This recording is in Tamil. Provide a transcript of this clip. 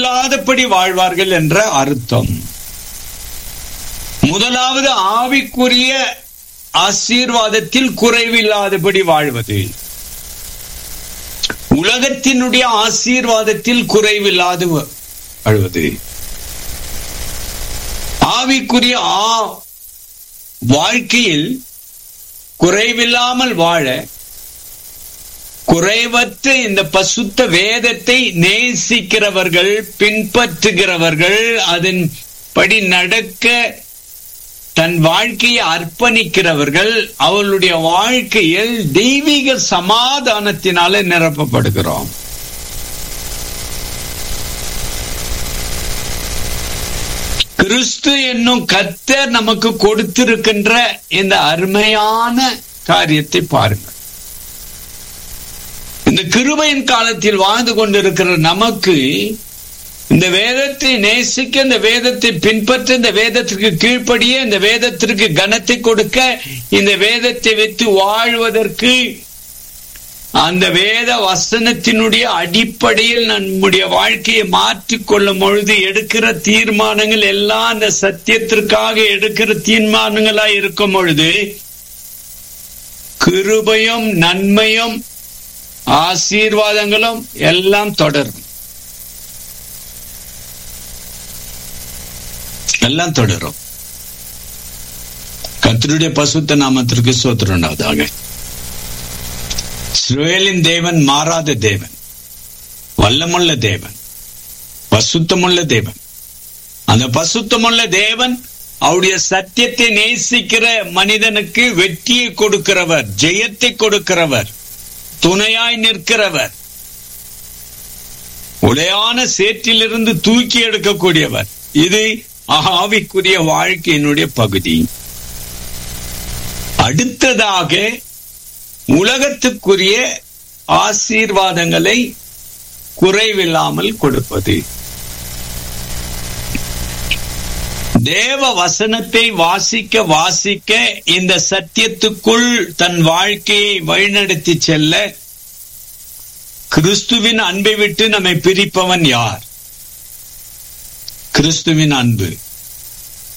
குறைவில்லாதபடி வாழ்வார்கள் என்ற அர்த்தம் முதலாவது ஆவிக்குரிய ஆசீர்வாதத்தில் குறைவில்லாதபடி வாழ்வது உலகத்தினுடைய ஆசீர்வாதத்தில் குறைவில்லாது வாழ்வது ஆவிக்குரிய ஆ வாழ்க்கையில் குறைவில்லாமல் வாழ குறைவற்ற இந்த பசுத்த வேதத்தை நேசிக்கிறவர்கள் பின்பற்றுகிறவர்கள் அதன்படி நடக்க தன் வாழ்க்கையை அர்ப்பணிக்கிறவர்கள் அவளுடைய வாழ்க்கையில் தெய்வீக சமாதானத்தினால நிரப்பப்படுகிறோம் கிறிஸ்து என்னும் கத்தர் நமக்கு கொடுத்திருக்கின்ற இந்த அருமையான காரியத்தை பாருங்கள் இந்த கிருபையின் காலத்தில் வாழ்ந்து கொண்டிருக்கிற நமக்கு இந்த வேதத்தை நேசிக்க இந்த வேதத்தை பின்பற்ற இந்த வேதத்திற்கு கீழ்ப்படிய இந்த வேதத்திற்கு கனத்தை கொடுக்க இந்த வேதத்தை வைத்து வாழ்வதற்கு அந்த வேத வசனத்தினுடைய அடிப்படையில் நம்முடைய வாழ்க்கையை மாற்றிக்கொள்ளும் பொழுது எடுக்கிற தீர்மானங்கள் எல்லாம் அந்த சத்தியத்திற்காக எடுக்கிற தீர்மானங்களா இருக்கும் பொழுது கிருபையும் நன்மையும் ஆசீர்வாதங்களும் எல்லாம் தொடரும் எல்லாம் தொடரும் கத்தருடைய பசுத்த நாமத்திற்கு சோத்திரம் உண்டாவதாக இஸ்ரவேலின் தேவன் மாறாத தேவன் வல்லமுள்ள தேவன் பசுத்தமுள்ள தேவன் அந்த பசுத்தமுள்ள தேவன் அவருடைய சத்தியத்தை நேசிக்கிற மனிதனுக்கு வெற்றியை கொடுக்கிறவர் ஜெயத்தை கொடுக்கிறவர் துணையாய் நிற்கிறவர் உலையான சேற்றிலிருந்து தூக்கி எடுக்கக்கூடியவர் இது ஆவிக்குரிய வாழ்க்கையினுடைய பகுதி அடுத்ததாக உலகத்துக்குரிய ஆசீர்வாதங்களை குறைவில்லாமல் கொடுப்பது தேவ வசனத்தை வாசிக்க வாசிக்க இந்த சத்தியத்துக்குள் தன் வாழ்க்கையை வழிநடத்தி செல்ல கிறிஸ்துவின் அன்பை விட்டு நம்மை பிரிப்பவன் யார் கிறிஸ்துவின் அன்பு